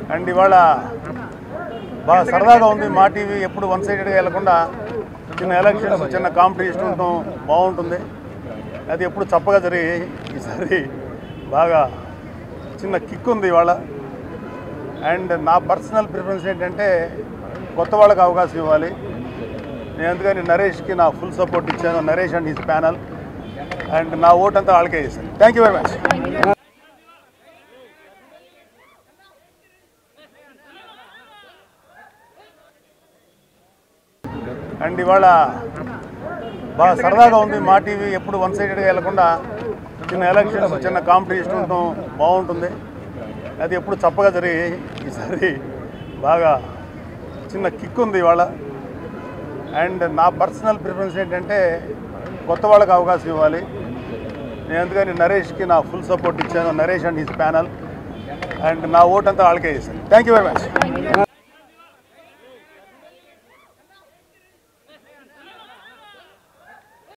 and ఇవాళ బాగా సరదాగా ఉంది మా టీవీ ఎప్పుడు వన్ సైడెడ్గా వెళ్లకుండా చిన్న ఎలక్షన్స్ చిన్న కాంపిటీషన్ ఉండటం బాగుంటుంది అది ఎప్పుడు చప్పగా జరిగి ఈసారి బాగా చిన్న కిక్ ఉంది ఇవాళ అండ్ నా పర్సనల్ ప్రిఫరెన్స్ ఏంటంటే కొత్త వాళ్ళకి అవకాశం ఇవ్వాలి నేను అందుకని నరేష్కి నా ఫుల్ సపోర్ట్ ఇచ్చాను Naresh and his panel and నా ఓట్ అంతా వాళ్ళకే చేశాను thank you very much and ఇవాళ బాగా సరదాగా ఉంది మా టీవీ ఎప్పుడు వన్ సైడెడ్గా వెళ్లకుండా చిన్న ఎలక్షన్స్ చిన్న కాంపిటీషన్ ఉండటం బాగుంటుంది అది ఎప్పుడు చప్పగా జరిగి ఈసారి బాగా చిన్న కిక్ ఉంది ఇవాళ అండ్ నా పర్సనల్ ప్రిఫరెన్స్ ఏంటంటే కొత్త వాళ్ళకి అవకాశం ఇవ్వాలి నేను అందుకని నరేష్కి నా ఫుల్ సపోర్ట్ ఇచ్చాను Naresh and his panel and నా ఓట్ అంతా వాళ్ళకే చేశాను థ్యాంక్ యూ వెరీ మచ్